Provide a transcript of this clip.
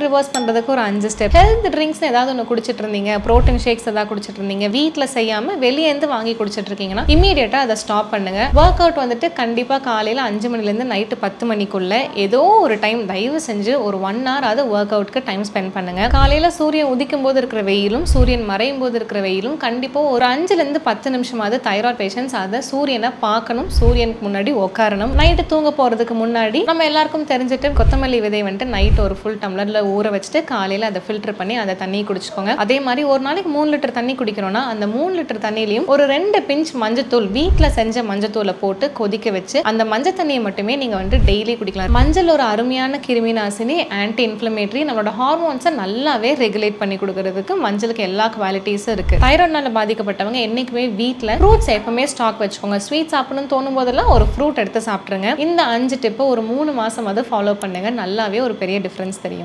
reverse பண்ணுறதுக்கு ஒரு அஞ்சு ஸ்டெப் ஹெல்த் ட்ரிங்க்ஸ் ஏதாவது ஒன்று குடிச்சிட்டு இருந்தீங்க ப்ரோட்டீன் ஷேக்ஸ் ஏதாவது குடிச்சிட்டு இருந்தீங்க வீட்டில் செய்யாமல் வெளியேந்து வாங்கி குடிச்சிட்டு இருக்கீங்கன்னா இமீடியட்டாக அதை ஸ்டாப் பண்ணுங்க ஒர்க் அவுட் வந்துட்டு கண்டிப்பாக காலையில் அஞ்சு மணிலேருந்து நைட்டு பத்து மணிக்குள்ள ஏதோ ஒரு டைம் தயவு செஞ்சு ஒரு ஒன் ஹவர் அது ஒர்க் அவுட்க்கு டைம் ஸ்பெண்ட் பண்ணுங்க காலையில் சூரியன் உதிக்கும் போது இருக்கிற வெயிலும் சூரியன் மறையும் போது இருக்கிற வெயிலும் கண்டிப்பாக ஒரு அஞ்சுலேருந்து பத்து நிமிஷமாவது தைராய்டு பேஷண்ட்ஸ் அதை சூரியனை பார்க்கணும் சூரியனுக்கு முன்னாடி உட்காரணும் நைட்டு தூங்க போகிறதுக்கு முன்னாடி நம்ம எல்லாருக்கும் தெரிஞ்சுட்டு கொத்தமல்லி விதை வந்துட்டு நைட் ஒரு ஃபுல் டம்ளரில் ஊற வச்சுட்டு காலையில் அதை ஃபில்டர் பண்ணி அந்த தண்ணியை குடிச்சுக்கோங்க அதே மாதிரி ஒரு நாளைக்கு மூணு லிட்டர் தண்ணி குடிக்கிறோம்னா அந்த மூணு லிட்டர் தண்ணியிலையும் ஒரு ரெண்டு பிஞ்ச் மஞ்சத்தூள் வீட்டில் செஞ்ச மஞ்சத்தூளை போட்டு கொதிக்க வச்சு அந்த மஞ்சள் தண்ணியை மட்டுமே நீங்கள் வந்து டெய்லி குடிக்கலாம் மஞ்சள் ஒரு அருமையான கிருமி நாசினி ஆன்டி இன்ஃப்ளமேட்டரி நம்மளோட ஹார்மோன்ஸை நல்லாவே ரெகுலேட் பண்ணி கொடுக்கறதுக்கு மஞ்சளுக்கு எல்லா குவாலிட்டிஸும் இருக்கு தைராய்டுனால பாதிக்கப்பட்டவங்க என்னைக்குமே வீட்டில் ஃப்ரூட்ஸ் எப்பவுமே ஸ்டாக் வச்சுக்கோங்க ஸ்வீட் சாப்பிடணும்னு தோணும் போதெல்லாம் ஒரு ஃப்ரூட் எடுத்து சாப்பிட்ருங்க இந்த அஞ்சு டிப்பை ஒரு மூணு மாசம் அது ஃபாலோ பண்ணுங்க நல்லாவே ஒரு பெரிய டிஃப்ரென்ஸ் தெரியும்